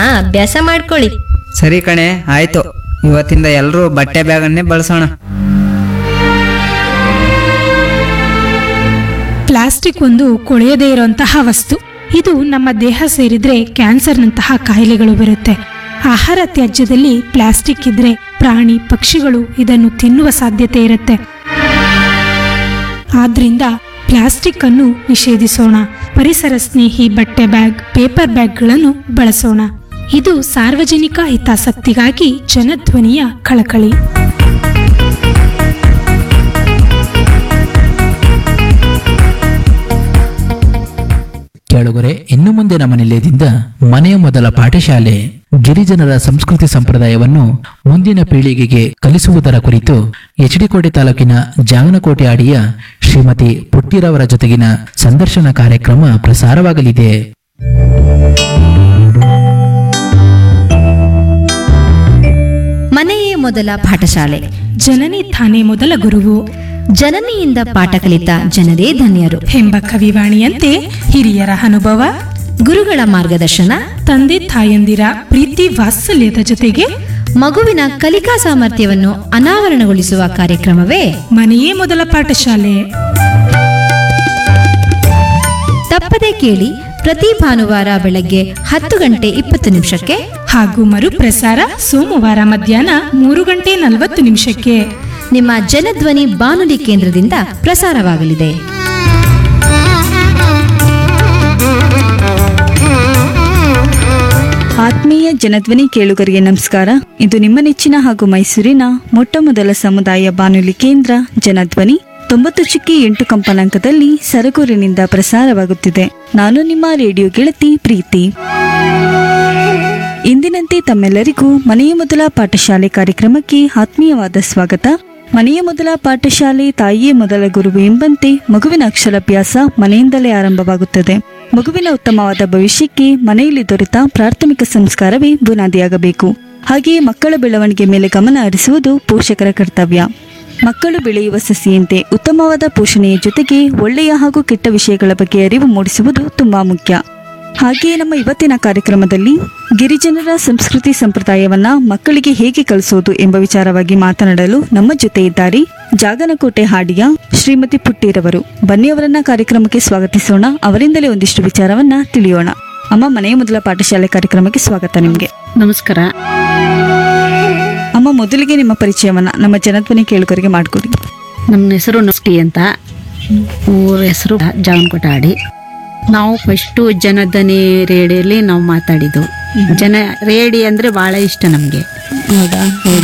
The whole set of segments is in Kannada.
ಅಭ್ಯಾಸ ಮಾಡ್ಕೊಳ್ಳಿ ಸರಿ ಕಣೆ ಆಯ್ತು ಇವತ್ತಿಂದ ಎಲ್ಲರೂ ಬಟ್ಟೆ ಬ್ಯಾಗನ್ನೇ ಬಳಸೋಣ ಪ್ಲಾಸ್ಟಿಕ್ ಒಂದು ಕೊಳೆಯದೇ ಇರುವಂತಹ ವಸ್ತು ಇದು ನಮ್ಮ ದೇಹ ಸೇರಿದ್ರೆ ಕ್ಯಾನ್ಸರ್ನಂತಹ ಕಾಯಿಲೆಗಳು ಬರುತ್ತೆ ಆಹಾರ ತ್ಯಾಜ್ಯದಲ್ಲಿ ಪ್ಲಾಸ್ಟಿಕ್ ಇದ್ರೆ ಪ್ರಾಣಿ ಪಕ್ಷಿಗಳು ಇದನ್ನು ತಿನ್ನುವ ಸಾಧ್ಯತೆ ಇರುತ್ತೆ ಆದ್ರಿಂದ ಪ್ಲಾಸ್ಟಿಕ್ ಅನ್ನು ನಿಷೇಧಿಸೋಣ ಪರಿಸರ ಸ್ನೇಹಿ ಬಟ್ಟೆ ಬ್ಯಾಗ್ ಪೇಪರ್ ಬ್ಯಾಗ್ಗಳನ್ನು ಬಳಸೋಣ ಇದು ಸಾರ್ವಜನಿಕ ಹಿತಾಸಕ್ತಿಗಾಗಿ ಜನಧ್ವನಿಯ ಕಳಕಳಿ ಕೇಳುಗರೆ ಇನ್ನು ಮುಂದೆ ನಮ್ಮ ನಿಲಯದಿಂದ ಮನೆಯ ಮೊದಲ ಪಾಠಶಾಲೆ ಗಿರಿಜನರ ಸಂಸ್ಕೃತಿ ಸಂಪ್ರದಾಯವನ್ನು ಮುಂದಿನ ಪೀಳಿಗೆಗೆ ಕಲಿಸುವುದರ ಕುರಿತು ಎಚ್ಡಿಕೋಟೆ ತಾಲೂಕಿನ ಜಾಗನಕೋಟೆ ಅಡಿಯ ಶ್ರೀಮತಿ ಪುಟ್ಟಿರವರ ಜೊತೆಗಿನ ಸಂದರ್ಶನ ಕಾರ್ಯಕ್ರಮ ಪ್ರಸಾರವಾಗಲಿದೆ ಮನೆಯೇ ಮೊದಲ ಪಾಠಶಾಲೆ ಜನನಿ ತಾನೇ ಮೊದಲ ಗುರುವು ಜನನಿಯಿಂದ ಪಾಠ ಕಲಿತ ಜನರೇ ಧನ್ಯರು ಎಂಬ ಕವಿವಾಣಿಯಂತೆ ಹಿರಿಯರ ಅನುಭವ ಗುರುಗಳ ಮಾರ್ಗದರ್ಶನ ತಂದೆ ತಾಯಂದಿರ ಪ್ರೀತಿ ವಾತ್ಸಲ್ಯದ ಜೊತೆಗೆ ಮಗುವಿನ ಕಲಿಕಾ ಸಾಮರ್ಥ್ಯವನ್ನು ಅನಾವರಣಗೊಳಿಸುವ ಕಾರ್ಯಕ್ರಮವೇ ಮನೆಯೇ ಮೊದಲ ಪಾಠಶಾಲೆ ತಪ್ಪದೆ ಕೇಳಿ ಪ್ರತಿ ಭಾನುವಾರ ಬೆಳಗ್ಗೆ ಹತ್ತು ಗಂಟೆ ಇಪ್ಪತ್ತು ನಿಮಿಷಕ್ಕೆ ಹಾಗೂ ಮರುಪ್ರಸಾರ ಸೋಮವಾರ ಮಧ್ಯಾಹ್ನ ಮೂರು ಗಂಟೆ ನಲವತ್ತು ನಿಮಿಷಕ್ಕೆ ನಿಮ್ಮ ಜನಧ್ವನಿ ಬಾನುಲಿ ಕೇಂದ್ರದಿಂದ ಪ್ರಸಾರವಾಗಲಿದೆ ಆತ್ಮೀಯ ಜನಧ್ವನಿ ಕೇಳುಗರಿಗೆ ನಮಸ್ಕಾರ ಇದು ನಿಮ್ಮ ನೆಚ್ಚಿನ ಹಾಗೂ ಮೈಸೂರಿನ ಮೊಟ್ಟ ಮೊದಲ ಸಮುದಾಯ ಬಾನುಲಿ ಕೇಂದ್ರ ಜನಧ್ವನಿ ತೊಂಬತ್ತು ಚಿಕ್ಕಿ ಎಂಟು ಕಂಪನಾಂಕದಲ್ಲಿ ಸರಗೂರಿನಿಂದ ಪ್ರಸಾರವಾಗುತ್ತಿದೆ ನಾನು ನಿಮ್ಮ ರೇಡಿಯೋ ಗೆಳತಿ ಪ್ರೀತಿ ಇಂದಿನಂತೆ ತಮ್ಮೆಲ್ಲರಿಗೂ ಮನೆಯ ಮೊದಲ ಪಾಠಶಾಲೆ ಕಾರ್ಯಕ್ರಮಕ್ಕೆ ಆತ್ಮೀಯವಾದ ಸ್ವಾಗತ ಮನೆಯ ಮೊದಲ ಪಾಠಶಾಲೆ ತಾಯಿಯೇ ಮೊದಲ ಗುರುವು ಎಂಬಂತೆ ಮಗುವಿನ ಅಕ್ಷರಾಭ್ಯಾಸ ಮನೆಯಿಂದಲೇ ಆರಂಭವಾಗುತ್ತದೆ ಮಗುವಿನ ಉತ್ತಮವಾದ ಭವಿಷ್ಯಕ್ಕೆ ಮನೆಯಲ್ಲಿ ದೊರೆತ ಪ್ರಾಥಮಿಕ ಸಂಸ್ಕಾರವೇ ಬುನಾದಿಯಾಗಬೇಕು ಹಾಗೆಯೇ ಮಕ್ಕಳ ಬೆಳವಣಿಗೆ ಮೇಲೆ ಗಮನ ಹರಿಸುವುದು ಪೋಷಕರ ಕರ್ತವ್ಯ ಮಕ್ಕಳು ಬೆಳೆಯುವ ಸಸಿಯಂತೆ ಉತ್ತಮವಾದ ಪೋಷಣೆಯ ಜೊತೆಗೆ ಒಳ್ಳೆಯ ಹಾಗೂ ಕೆಟ್ಟ ವಿಷಯಗಳ ಬಗ್ಗೆ ಅರಿವು ಮೂಡಿಸುವುದು ತುಂಬಾ ಮುಖ್ಯ ಹಾಗೆಯೇ ನಮ್ಮ ಇವತ್ತಿನ ಕಾರ್ಯಕ್ರಮದಲ್ಲಿ ಗಿರಿಜನರ ಸಂಸ್ಕೃತಿ ಸಂಪ್ರದಾಯವನ್ನ ಮಕ್ಕಳಿಗೆ ಹೇಗೆ ಕಲಿಸೋದು ಎಂಬ ವಿಚಾರವಾಗಿ ಮಾತನಾಡಲು ನಮ್ಮ ಜೊತೆ ಇದ್ದಾರೆ ಜಾಗನಕೋಟೆ ಹಾಡಿಯ ಶ್ರೀಮತಿ ಪುಟ್ಟಿರವರು ಬನ್ನಿ ಅವರನ್ನ ಕಾರ್ಯಕ್ರಮಕ್ಕೆ ಸ್ವಾಗತಿಸೋಣ ಅವರಿಂದಲೇ ಒಂದಿಷ್ಟು ವಿಚಾರವನ್ನ ತಿಳಿಯೋಣ ಅಮ್ಮ ಮನೆಯ ಮೊದಲ ಪಾಠಶಾಲೆ ಕಾರ್ಯಕ್ರಮಕ್ಕೆ ಸ್ವಾಗತ ನಿಮಗೆ ನಮಸ್ಕಾರ ಅಮ್ಮ ಮೊದಲಿಗೆ ನಿಮ್ಮ ಪರಿಚಯವನ್ನ ನಮ್ಮ ಜನಧ್ವನಿ ಕೇಳುಗರಿಗೆ ಮಾಡಿಕೊಡಿ ನಮ್ಮ ಹೆಸರು ನಸ್ಟಿ ಅಂತ ಊರ ಹೆಸರು ಜಾವನಕೋಟಾಡಿ ನಾವು ಫಸ್ಟು ಜನಧನಿ ರೇಡಿಯಲ್ಲಿ ನಾವು ಮಾತಾಡಿದ್ದು ಜನ ರೇಡಿ ಅಂದರೆ ಭಾಳ ಇಷ್ಟ ನಮಗೆ ಹೌದಾ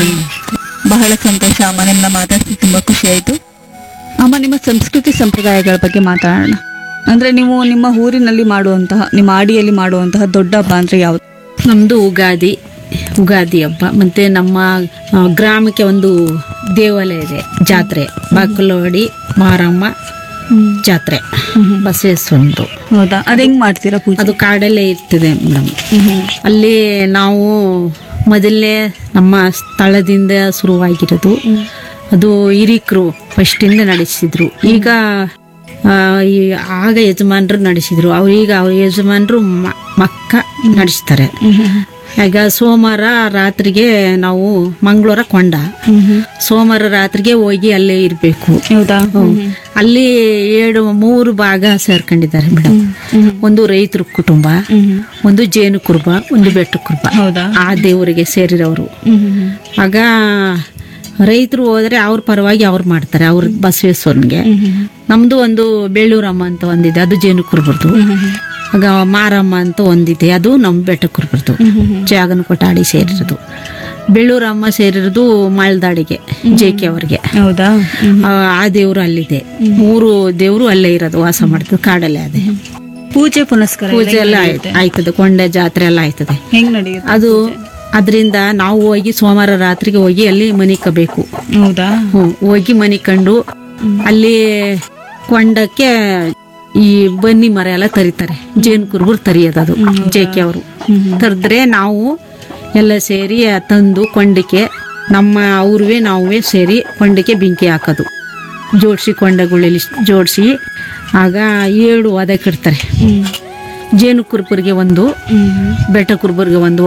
ಬಹಳ ಸಂತೋಷ ಅಮ್ಮ ನಿಮ್ಮನ್ನ ಮಾತಾಡ್ಸಿ ತುಂಬಾ ಖುಷಿ ಆಯ್ತು ಅಮ್ಮ ನಿಮ್ಮ ಸಂಸ್ಕೃತಿ ಸಂಪ್ರದಾಯಗಳ ಬಗ್ಗೆ ಮಾತಾಡೋಣ ಅಂದ್ರೆ ನೀವು ನಿಮ್ಮ ಊರಿನಲ್ಲಿ ಮಾಡುವಂತಹ ನಿಮ್ಮ ಆಡಿಯಲ್ಲಿ ಮಾಡುವಂತಹ ದೊಡ್ಡ ಹಬ್ಬ ಅಂದ್ರೆ ಯಾವುದು ನಮ್ಮದು ಉಗಾದಿ ಉಗಾದಿ ಹಬ್ಬ ಮತ್ತು ನಮ್ಮ ಆ, ಗ್ರಾಮಕ್ಕೆ ಒಂದು ದೇವಾಲಯ ಇದೆ ಜಾತ್ರೆ ಬಾಕಲವಾಡಿ ಮಾರಮ್ಮ ಜಾತ್ರೆ ಬಸವೇಶ್ವರಂದು ಹೌದಾ ಅದ್ ಹೆಂಗ್ ಮಾಡ್ತೀರಾ ಪೂಜೆ ಅದು ಕಾಡಲ್ಲೇ ಇರ್ತದೆ ಮೇಡಮ್ ಅಲ್ಲಿ ನಾವು ಮೊದಲನೇ ನಮ್ಮ ಸ್ಥಳದಿಂದ ಶುರುವಾಗಿರೋದು ಅದು ಹಿರಿಕರು ಫಸ್ಟಿಂದ ನಡೆಸಿದ್ರು ಈಗ ಆ, ಈ ಆಗ ಯಜಮಾನರು ನಡೆಸಿದ್ರು ಅವ್ರೀಗ ಅವ್ರ ಯಜಮಾನರು ಮಕ್ಕ ನಡೆಸ್ತಾರೆ ಈಗ ಸೋಮವಾರ ರಾತ್ರಿಗೆ ನಾವು ಮಂಗಳವಾರ ಕೊಂಡ ಸೋಮವಾರ ರಾತ್ರಿಗೆ ಹೋಗಿ ಅಲ್ಲೇ ಇರಬೇಕು ಹೌದಾ ಅಲ್ಲಿ ಏಳು ಮೂರು ಭಾಗ ಸೇರ್ಕೊಂಡಿದ್ದಾರೆ ಮೇಡಮ್ ಒಂದು ರೈತರ ಕುಟುಂಬ ಒಂದು ಜೇನು ಕುರುಬ ಒಂದು ಬೆಟ್ಟ ಕುರುಬ ಹೌದಾ ಆ ದೇವರಿಗೆ ಸೇರಿರೋರು ಆಗ ರೈತರು ಹೋದ್ರೆ ಅವ್ರ ಪರವಾಗಿ ಅವ್ರು ಮಾಡ್ತಾರೆ ಅವ್ರ ಬಸವೇಶ್ವರನ್ಗೆ ನಮ್ದು ಒಂದು ಬೆಳ್ಳೂರಮ್ಮ ಅಂತ ಒಂದಿದೆ ಅದು ಜೇನು ಕುರುಬರ್ದು ಆಗ ಮಾರಮ್ಮ ಅಂತ ಒಂದಿದೆ ಅದು ನಮ್ಮ ಬೆಟ್ಟ ಕುರುಬರ್ದು ಜಾಗನ ಕೊಟ್ಟಾಡಿ ಸೇರಿರೋದು ಬೆಳ್ಳೂರಮ್ಮ ಸೇರಿರೋದು ಮಾಳ್ದಾಡಿಗೆ ಜೆ ಕೆ ಅವ್ರಿಗೆ ಹೌದಾ ಆ ಆ ದೇವ್ರು ಅಲ್ಲಿದೆ ಮೂರು ದೇವ್ರು ಅಲ್ಲೇ ಇರೋದು ವಾಸ ಮಾಡ್ತದೆ ಕಾಡಲ್ಲೇ ಅದೇ ಪೂಜೆ ಪುನಸ್ಕಾರ ಪೂಜೆ ಎಲ್ಲ ಆಯ್ತ್- ಆಯ್ತದೆ ಕೊಂಡೆ ಜಾತ್ರೆ ಎಲ್ಲ ಆಯ್ತದೆ ಹೆಂಗ್ ನಡೆಯುತ್ತೆ ಅದು ಅದರಿಂದ ನಾವು ಹೋಗಿ ಸೋಮವಾರ ರಾತ್ರಿಗೆ ಹೋಗಿ ಅಲ್ಲಿ ಮನೆ ಕಬೇಕು ಹೌದಾ ಹ್ಮ್ ಹೋಗಿ ಮನೆ ಕಂಡು ಅಲ್ಲಿ ಕೊಂಡಕ್ಕೆ ಈ ಬನ್ನಿ ಮರ ಎಲ್ಲ ತರಿತಾರೆ ಜೇನು ಕುರುಬರು ತರಿಯೋದು ಅದು ಜೇಕೆ ಅವರು ತರಿದ್ರೆ ನಾವು ಎಲ್ಲ ಸೇರಿ ತಂದು ಕೊಂಡಕ್ಕೆ ನಮ್ಮ ಅವ್ರವೇ ನಾವೇ ಸೇರಿ ಕೊಂಡಕ್ಕೆ ಬೆಂಕಿ ಹಾಕೋದು ಜೋಡಿಸಿ ಕೊಂಡಗಳಲ್ಲಿ ಜೋಡಿಸಿ ಆಗ ಏಳು ಒದಕಿಡ್ತಾರೆ ಜೇನು ಕುರುಬರಿಗೆ ಒಂದು ಬೆಟ್ಟ ಕುರುಬರಿಗೆ ಒಂದು